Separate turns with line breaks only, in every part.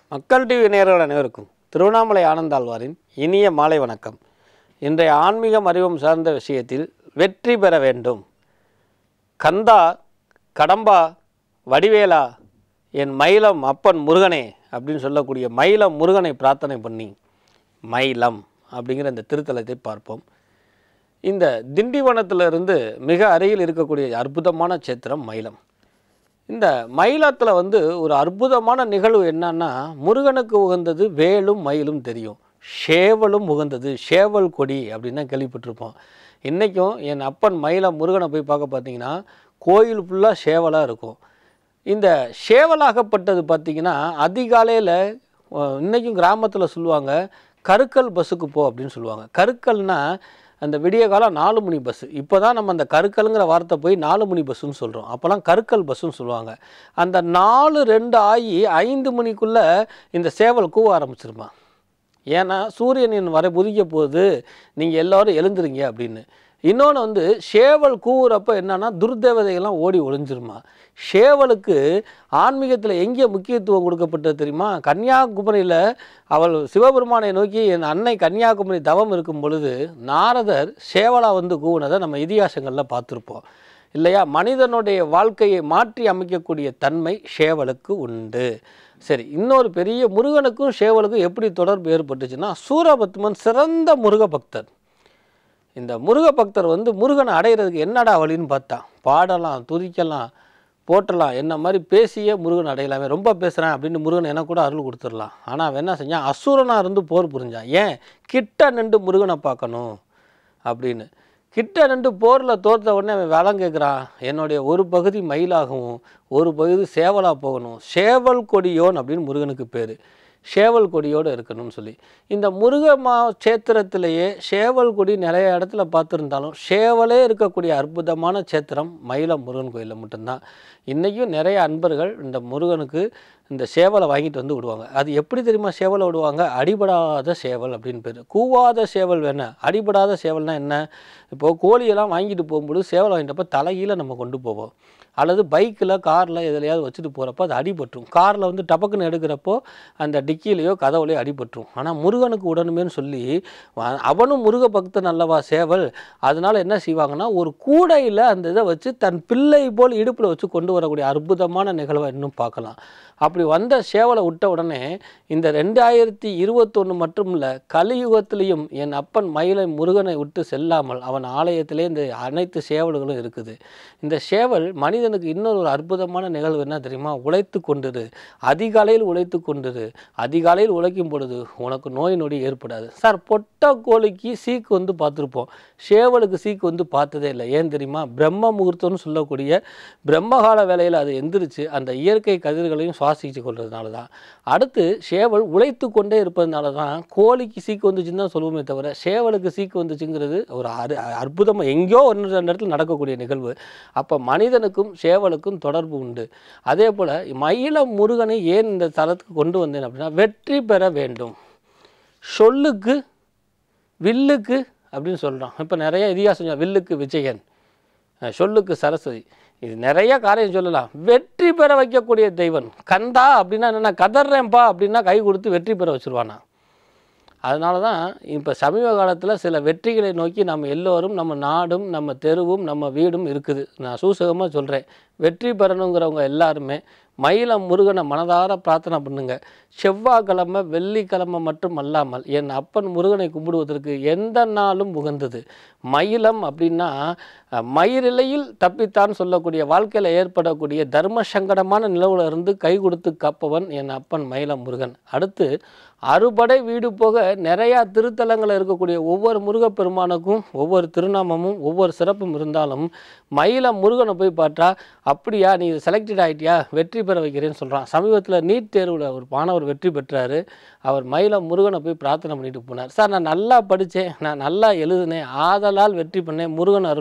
மக்கள் டிவி நேயர்கள் அனைவருக்கும் திருவண்ணாமலை ஆனந்தாழ்வாரின் இனிய மாலை வணக்கம் இன்றைய ஆன்மீகம் அறிவும் சார்ந்த விஷயத்தில் வெற்றி பெற வேண்டும் கந்தா கடம்பா வடிவேலா என் மயிலம் அப்பன் முருகனே அப்படின்னு சொல்லக்கூடிய மயிலம் முருகனை பிரார்த்தனை பண்ணி மயிலம் அப்படிங்கிற இந்த திருத்தலத்தை பார்ப்போம் இந்த திண்டிவனத்திலிருந்து மிக அருகில் இருக்கக்கூடிய அற்புதமான சேத்திரம் மயிலம் இந்த மயிலத்தில் வந்து ஒரு அற்புதமான நிகழ்வு என்னன்னா முருகனுக்கு உகந்தது வேலும் மயிலும் தெரியும் சேவலும் உகந்தது சேவல் கொடி அப்படின்னு தான் கேள்விப்பட்டிருப்போம் இன்றைக்கும் என் அப்பன் மயிலம் முருகனை போய் பார்க்க பார்த்தீங்கன்னா கோயில் ஃபுல்லாக சேவலாக இருக்கும் இந்த சேவலாகப்பட்டது பார்த்தீங்கன்னா அதிகாலையில் இன்றைக்கும் கிராமத்தில் சொல்லுவாங்க கருக்கல் பஸ்ஸுக்கு போ அப்படின்னு சொல்லுவாங்க கருக்கல்னா அந்த விடிய காலம் நாலு மணி பஸ்ஸு இப்போ தான் நம்ம அந்த கருக்கலுங்கிற வார்த்தை போய் நாலு மணி பஸ்ஸுன்னு சொல்கிறோம் அப்போல்லாம் கருக்கல் பஸ்ஸுன்னு சொல்லுவாங்க அந்த நாலு ரெண்டு ஆகி ஐந்து மணிக்குள்ளே இந்த சேவல் கூவ ஆரம்பிச்சிருமா ஏன்னா சூரியனின் வரை புதிக்க போகுது நீங்கள் எல்லோரும் எழுந்துருங்க அப்படின்னு இன்னொன்று வந்து சேவல் கூவுறப்ப என்னன்னா துர்தேவதைகள்லாம் ஓடி ஒளிஞ்சிருமா சேவலுக்கு ஆன்மீகத்தில் எங்கே முக்கியத்துவம் கொடுக்கப்பட்டது தெரியுமா கன்னியாகுமரியில் அவள் சிவபெருமானை நோக்கி என் அன்னை கன்னியாகுமரி தவம் இருக்கும் பொழுது நாரதர் சேவலா வந்து கூவுனதை நம்ம இதிகாசங்களில் பார்த்துருப்போம் இல்லையா மனிதனுடைய வாழ்க்கையை மாற்றி அமைக்கக்கூடிய தன்மை சேவலுக்கு உண்டு சரி இன்னொரு பெரிய முருகனுக்கும் சேவலுக்கும் எப்படி தொடர்பு ஏற்பட்டுச்சுன்னா சூரபத்மன் சிறந்த முருக பக்தர் இந்த முருக பக்தர் வந்து முருகனை அடையிறதுக்கு என்னடா வழின்னு பார்த்தா பாடலாம் துதிக்கலாம் போட்டலாம் என்ன மாதிரி பேசியே முருகன் அடையலாமே ரொம்ப பேசுகிறேன் அப்படின்னு முருகன் எனக்கு கூட அருள் கொடுத்துடலாம் ஆனால் அவன் என்ன செஞ்சான் அசுரனாக இருந்து போர் புரிஞ்சான் ஏன் கிட்ட நின்று முருகனை பார்க்கணும் அப்படின்னு கிட்ட நின்று போரில் தோற்ற உடனே அவன் வளம் கேட்குறான் என்னுடைய ஒரு பகுதி மயிலாகவும் ஒரு பகுதி சேவலாக போகணும் சேவல் கொடியோன் அப்படின்னு முருகனுக்கு பேர் சேவல் கொடியோடு இருக்கணும்னு சொல்லி இந்த முருக மா சேத்திரத்திலேயே சேவல் கொடி நிறைய இடத்துல பார்த்துருந்தாலும் சேவலே இருக்கக்கூடிய அற்புதமான சேத்திரம் மயிலம் முருகன் கோயிலில் மட்டும்தான் இன்றைக்கும் நிறைய அன்பர்கள் இந்த முருகனுக்கு இந்த சேவலை வாங்கிட்டு வந்து விடுவாங்க அது எப்படி தெரியுமா சேவலை விடுவாங்க அடிபடாத சேவல் அப்படின்னு பேர் கூவாத சேவல் வேணாம் அடிபடாத சேவல்னா என்ன இப்போது கோழியெல்லாம் வாங்கிட்டு போகும்போது சேவலை வாங்கிட்டப்போ தலைகீழ நம்ம கொண்டு போவோம் அல்லது பைக்கில் காரில் எதுலையாவது வச்சுட்டு போகிறப்போ அது அடிபட்டுரும் காரில் வந்து டபக்குன்னு எடுக்கிறப்போ அந்த டிக்கிலேயோ கதவுலையோ அடிபட்டுரும் ஆனால் முருகனுக்கு உடனுமேன்னு சொல்லி வ- அவனும் முருக பக்தன் அல்லவா சேவல் அதனால என்ன செய்வாங்கன்னா ஒரு கூடையில் அந்த இதை வச்சு தன் பிள்ளை போல் இடுப்பில் வச்சு கொண்டு வரக்கூடிய அற்புதமான நிகழ்வை இன்னும் பார்க்கலாம் அப்படி வந்த சேவலை விட்ட உடனே இந்த ரெண்டாயிரத்தி இருபத்தொன்று மட்டும் இல்லை கலியுகத்திலையும் என் அப்பன் மயிலை முருகனை விட்டு செல்லாமல் அவன் ஆலயத்திலே இந்த அனைத்து சேவல்களும் இருக்குது இந்த சேவல் மனிதனுக்கு இன்னொரு ஒரு அற்புதமான நிகழ்வு என்ன தெரியுமா உழைத்து கொண்டிரு அதிகாலையில் உழைத்து கொண்டிரு அதிகாலையில் உழைக்கும் பொழுது உனக்கு நோய் நொடி ஏற்படாது சார் பொட்ட கோழிக்கு சீக்கு வந்து பார்த்துருப்போம் சேவலுக்கு சீக்கு வந்து பார்த்ததே இல்லை ஏன் தெரியுமா பிரம்ம முகூர்த்தம்னு சொல்லக்கூடிய பிரம்மகால வேலையில் அது எந்திரிச்சு அந்த இயற்கை கதிர்களையும் சுவாசிச்சு கொள்றதுனால தான் அடுத்து சேவல் உழைத்து கொண்டே இருப்பதனால தான் கோழிக்கு சீக்கு வந்துச்சுன்னு தான் சொல்லுவோமே தவிர சேவலுக்கு சீக்கு வந்துச்சுங்கிறது ஒரு அரு அற்புதமாக எங்கேயோ ஒன்று ரெண்டு இடத்துல நடக்கக்கூடிய நிகழ்வு அப்போ மனிதனுக்கும் சேவலுக்கும் தொடர்பு உண்டு அதே போல் மயில முருகனை ஏன் இந்த தலத்துக்கு கொண்டு வந்தேன் அப்படின்னா வெற்றி பெற வேண்டும் சொல்லுக்கு வில்லுக்கு அப்படின்னு சொல்கிறான் இப்போ நிறைய இதிகாசம் சொல்றான். வில்லுக்கு விஜயன் அஹ் சொல்லுக்கு சரஸ்வதி இது நிறைய காரியம் சொல்லலாம் வெற்றி பெற வைக்கக்கூடிய தெய்வன் கந்தா அப்படின்னா என்னென்ன கதறேன்ப்பா அப்படின்னா கை கொடுத்து வெற்றி பெற வச்சுருவானா அதனால தான் இப்போ சமீப காலத்தில் சில வெற்றிகளை நோக்கி நம்ம எல்லோரும் நம்ம நாடும் நம்ம தெருவும் நம்ம வீடும் இருக்குது நான் சூசகமாக சொல்கிறேன் வெற்றி பெறணுங்கிறவங்க எல்லாருமே மயிலம் முருகனை மனதார பிரார்த்தனை பண்ணுங்க செவ்வாய்க்கிழமை வெள்ளிக்கிழமை மட்டும் அல்லாமல் என் அப்பன் முருகனை கும்பிடுவதற்கு எந்த நாளும் உகந்தது மயிலம் அப்படின்னா அஹ், மயிரிலையில் தப்பித்தான் சொல்லக்கூடிய வாழ்க்கையில் ஏற்படக்கூடிய தர்ம சங்கடமான நிலவுல இருந்து கை கொடுத்து காப்பவன் என் அப்பன் மயிலம் முருகன் அடுத்து அறுபடை வீடு போக நிறையா திருத்தலங்களில் இருக்கக்கூடிய ஒவ்வொரு முருகப்பெருமானுக்கும் ஒவ்வொரு திருநாமமும் ஒவ்வொரு சிறப்பும் இருந்தாலும் மயிலம் முருகனை போய் பார்த்தா அப்படியா நீ செலக்டட் ஆகிட்டியா வெற்றி பெற வைக்கிறேன்னு சொல்கிறான் சமீபத்தில் நீட் தேர்வில் ஒரு மாணவர் வெற்றி பெற்றார் அவர் மயிலம் முருகனை போய் பிரார்த்தனை பண்ணிட்டு போனார் சார் நான் நல்லா படித்தேன் நான் நல்லா எழுதினேன் ஆதலால் வெற்றி பண்ணேன் முருகன் அருள் அப்படின்னு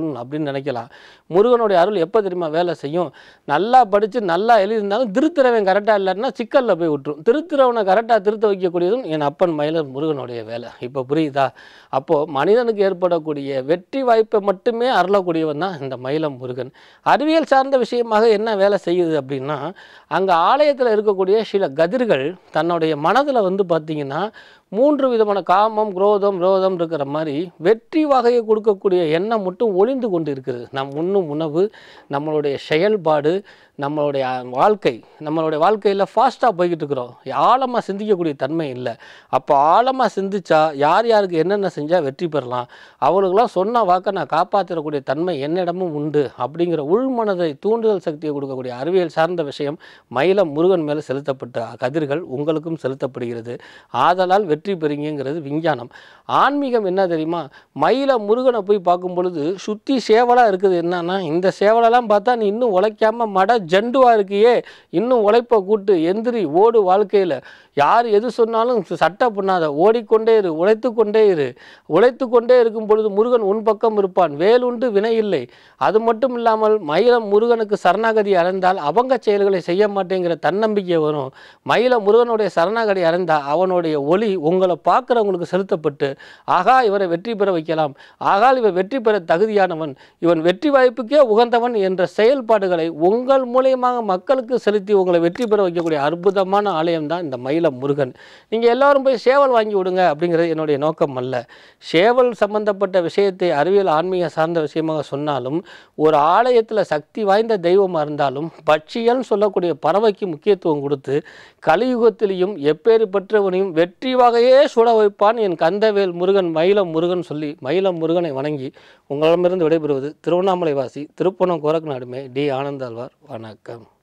அப்படின்னு நினைக்கலாம் முருகனுடைய அருள் எப்போ தெரியுமா வேலை செய்யும் நல்லா படித்து நல்லா எழுதியிருந்தாலும் திருத்துறவன் கரெக்டாக இல்லைன்னா சிக்கலில் போய் விட்டுரும் திருத்துறவனை கரெக்டாக திருத்த வைக்கக்கூடியதும் என் அப்பன் மயிலர் முருகனுடைய வேலை இப்போ புரியுதா அப்போது மனிதனுக்கு ஏற்படக்கூடிய வெற்றி வாய்ப்பை மட்டுமே அருளக்கூடியவன் தான் இந்த மயிலம் முருகன் அறிவியல் சார்ந்த விஷயமாக என்ன வேலை செய்யுது அப்படின்னா அங்கே ஆலயத்தில் இருக்கக்கூடிய சில கதிர்கள் தன்னுடைய மனதில் வந்து பார்த்திங்கன்னா மூன்று விதமான காமம் குரோதம் ரோதம் இருக்கிற மாதிரி வெற்றி வகையை கொடுக்கக்கூடிய எண்ணம் மட்டும் ஒளிந்து கொண்டு இருக்கிறது நம் உண்ணும் உணவு நம்மளுடைய செயல்பாடு நம்மளுடைய வாழ்க்கை நம்மளுடைய வாழ்க்கையில் ஃபாஸ்ட்டாக போய்கிட்டு இருக்கிறோம் ஆழமாக சிந்திக்கக்கூடிய தன்மை இல்லை அப்போ ஆழமாக சிந்திச்சா யார் யாருக்கு என்னென்ன செஞ்சால் வெற்றி பெறலாம் அவளுக்கெல்லாம் சொன்ன வாக்கை நான் காப்பாற்றக்கூடிய தன்மை என்னிடமும் உண்டு அப்படிங்கிற உள்மனதை தூண்டுதல் சக்தியை கொடுக்கக்கூடிய அறிவியல் சார்ந்த விஷயம் மயிலம் முருகன் மேலே செலுத்தப்பட்ட கதிர்கள் உங்களுக்கும் செலுத்தப்படுகிறது ஆதலால் வெற்றி பெறுங்கிறது விஞ்ஞானம் ஆன்மீகம் என்ன தெரியுமா மயில முருகனை போய் பார்க்கும் பொழுது சுற்றி சேவலாக இருக்குது என்னன்னா இந்த சேவலெல்லாம் பார்த்தா நீ இன்னும் உழைக்காம மட ஜண்டுவா இருக்கியே இன்னும் உழைப்பை கூட்டு எந்திரி ஓடு வாழ்க்கையில் யார் எது சொன்னாலும் சட்டை பண்ணாத ஓடிக்கொண்டே இரு உழைத்து கொண்டே இரு உழைத்து கொண்டே இருக்கும் பொழுது முருகன் உன் பக்கம் இருப்பான் வேலுண்டு வினை இல்லை அது மட்டும் இல்லாமல் மயிலம் முருகனுக்கு சரணாகதி அடைந்தால் அவங்க செயல்களை செய்ய மாட்டேங்கிற தன்னம்பிக்கை வரும் மயில முருகனுடைய சரணாகதி அடைந்தால் அவனுடைய ஒளி உங்களை பார்க்குறவங்களுக்கு செலுத்தப்பட்டு ஆகா இவரை வெற்றி பெற வைக்கலாம் ஆகால் இவர் வெற்றி பெற தகுதியானவன் இவன் வெற்றி வாய்ப்புக்கே உகந்தவன் என்ற செயல்பாடுகளை உங்கள் மூலியமாக மக்களுக்கு செலுத்தி உங்களை வெற்றி பெற வைக்கக்கூடிய அற்புதமான ஆலயம் தான் இந்த மயிலம் முருகன் நீங்கள் எல்லாரும் போய் சேவல் வாங்கி விடுங்க அப்படிங்கிறது என்னுடைய நோக்கம் அல்ல சேவல் சம்பந்தப்பட்ட விஷயத்தை அறிவியல் ஆன்மீக சார்ந்த விஷயமாக சொன்னாலும் ஒரு ஆலயத்தில் சக்தி வாய்ந்த தெய்வமாக இருந்தாலும் பட்சியல்னு சொல்லக்கூடிய பறவைக்கு முக்கியத்துவம் கொடுத்து கலியுகத்திலையும் எப்பேறு பெற்றவனையும் வெற்றி வகையே சுட வைப்பான் என் கந்தவேல் முருகன் மயிலம் முருகன் சொல்லி மயிலம் முருகனை வணங்கி உங்களிடமிருந்து விடைபெறுவது திருவண்ணாமலை வாசி திருப்பணம் கோரக்நாடுமே டி ஆனந்தாழ்வார் வணக்கம்